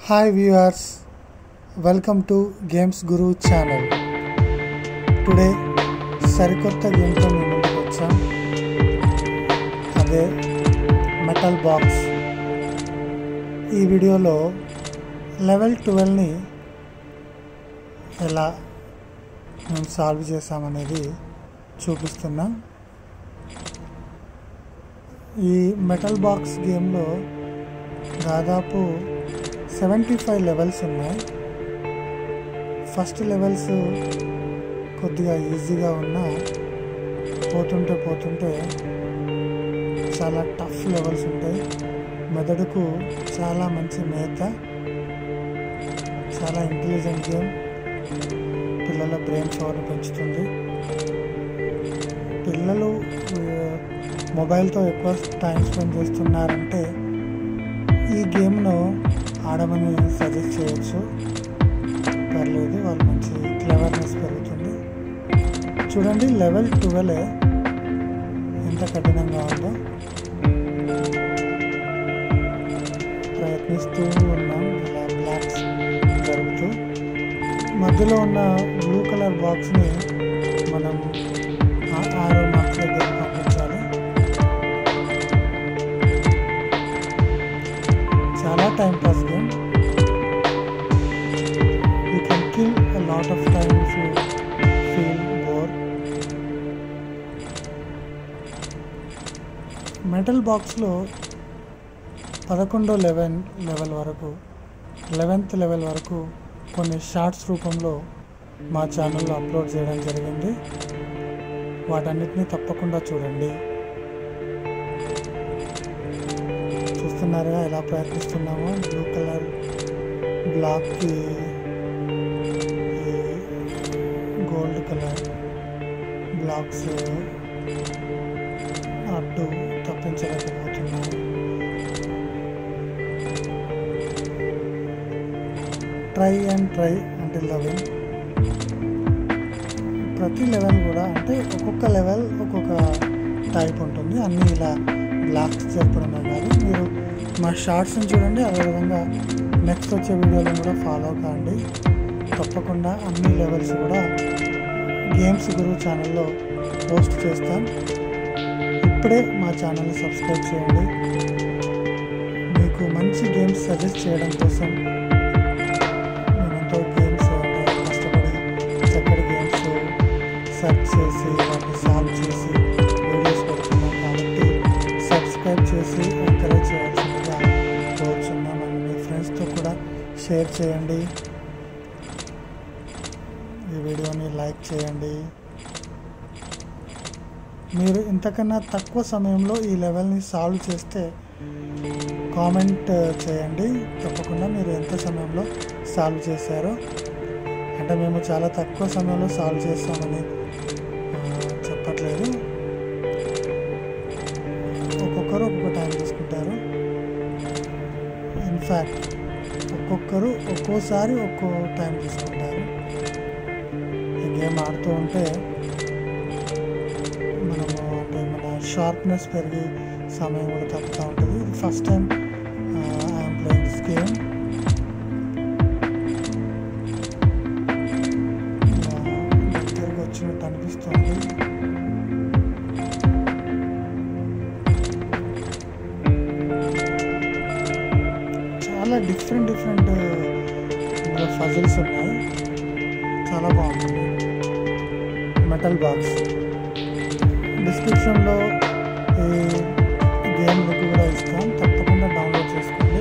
hi viewers welcome to games guru channel today సరికొత్త గేమ్తో మీ ముందుకు వచ్చాం అదే మెటల్ బాక్స్ ఈ వీడియోలో లెవెల్ ట్వెల్వ్ని ఎలా మేము సాల్వ్ చేసామనేది చూపిస్తున్నాం ఈ మెటల్ బాక్స్ గేమ్లో దాదాపు సెవెంటీ ఫైవ్ లెవెల్స్ ఉన్నాయి ఫస్ట్ లెవెల్స్ కొద్దిగా ఈజీగా ఉన్నా పోతుంటే పోతుంటే చాలా టఫ్ లెవెల్స్ ఉంటాయి మెదడుకు చాలా మంచి మేత చాలా ఇంటెలిజెంట్ గేమ్ పిల్లల బ్రెయిన్ పవర్ని పెంచుతుంది పిల్లలు మొబైల్తో ఎక్కువ టైం స్పెండ్ చేస్తున్నారంటే ఈ గేమ్ను ఆడమని సజెస్ట్ చేయొచ్చు పర్లేదు వాళ్ళు మంచి క్లెవర్నెస్ పెరుగుతుంది చూడండి లెవెల్ ట్వెల్వ్ ఎంత కఠినంగా ఉందో ప్రయత్నిస్తూ ఉన్నాం ఇలా బ్లాక్స్ జరుపుతూ మధ్యలో ఉన్న బ్లూ కలర్ బాక్స్ని మనం ఆరో మార్క్స్ దగ్గర పంపించాలి చాలా time pass game you can kill a lot of time if you feel bore metal బాక్స్లో పదకొండో లెవెన్ లెవెల్ వరకు లెవెన్త్ లెవెల్ వరకు కొన్ని షార్ట్స్ రూపంలో మా ఛానల్లో అప్లోడ్ చేయడం జరిగింది వాటన్నిటిని తప్పకుండా చూడండి చూస్తున్నారుగా ఎలా ప్రయత్నిస్తున్నామో బ్లూ కలర్ బ్లాక్కి గోల్డ్ కలర్ బ్లాక్స్ అడ్డు తప్పించలేకపోతున్నాం ట్రై అండ్ ట్రై అంటే లెవెల్ ప్రతి లెవెల్ కూడా అంటే ఒక్కొక్క లెవెల్ ఒక్కొక్క టైప్ ఉంటుంది అన్నీ ఇలా బ్లాక్స్ జరపడమే కాదు మీరు మా షార్ట్స్ని చూడండి అదేవిధంగా నెక్స్ట్ వచ్చే వీడియోలను కూడా ఫాలో కాండి తప్పకుండా అన్ని లెవెల్స్ కూడా గేమ్స్ గురువు ఛానల్లో పోస్ట్ చేస్తాం ఇప్పుడే మా ఛానల్ని సబ్స్క్రైబ్ చేయండి మీకు మంచి గేమ్స్ సజెస్ట్ చేయడం కోసం మేమెంతో గేమ్స్ కష్టపడి చక్కటి గేమ్స్ సెర్చ్ చేసి వాటిని సాల్వ్ చేసి వీడియోస్ పెడుతున్నాం కాబట్టి సబ్స్క్రైబ్ చేసి ఎంకరేజ్ చేయాల్సిందిగా కోరుచున్నాం అండ్ మీ ఫ్రెండ్స్తో కూడా షేర్ చేయండి ఈ వీడియోని లైక్ చేయండి మీరు ఇంతకన్నా తక్కువ సమయంలో ఈ లెవెల్ని సాల్వ్ చేస్తే కామెంట్ చేయండి తప్పకుండా మీరు ఎంత సమయంలో సాల్వ్ చేశారో అంటే మేము చాలా తక్కువ సమయంలో సాల్వ్ చేస్తామని చెప్పట్లేదు ఒక్కొక్కరు ఒక్కొక్క టైం తీసుకుంటారు ఇన్ఫ్యాక్ట్ ఒక్కొక్కరు ఒక్కోసారి ఒక్కో టైం తీసుకుంటారు ఈ గేమ్ ఆడుతూ ఉంటే మనము అంటే మన షార్ప్నెస్ పెరిగి సమయం కూడా తగ్గుతూ ఉంటుంది ఇది first time I'm playing this game దగ్గరకు వచ్చినట్టు అనిపిస్తుంది చాలా డిఫరెంట్ డిఫరెంట్ ఇందులో ఫజిల్స్ ఉన్నాయి చాలా బాగుంటుంది మెటల్ బాక్స్ డిస్క్రిప్షన్లో ఈ గేమ్ లింక్ కూడా ఇస్తాం తప్పకుండా డౌన్లోడ్ చేసుకోండి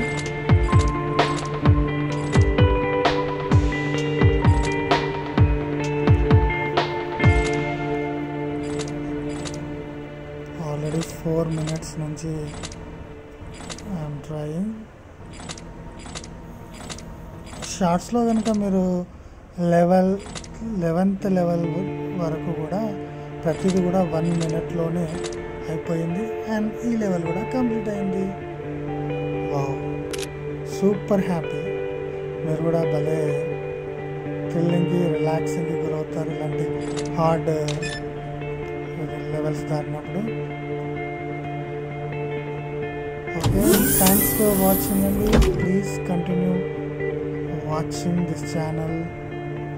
ఆల్రెడీ ఫోర్ మినిట్స్ నుంచి ఐఎమ్ ట్రయింగ్ షార్ట్స్లో కనుక మీరు లెవెల్ లెవెన్త్ లెవెల్ వరకు కూడా ప్రతిదీ కూడా వన్ మినిట్లోనే అయిపోయింది అండ్ ఈ లెవెల్ కూడా కంప్లీట్ అయింది వావ్ సూపర్ హ్యాపీ మీరు కూడా భలే థ్రిల్లింగ్కి రిలాక్సింగ్కి గురవుతారు ఇలాంటి హార్డ్ లెవెల్స్ దాటినప్పుడు ఓకే థ్యాంక్స్ ఫర్ వాచింగ్ అండి please continue watching this channel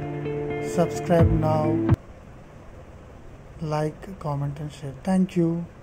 subscribe now like comment and share thank you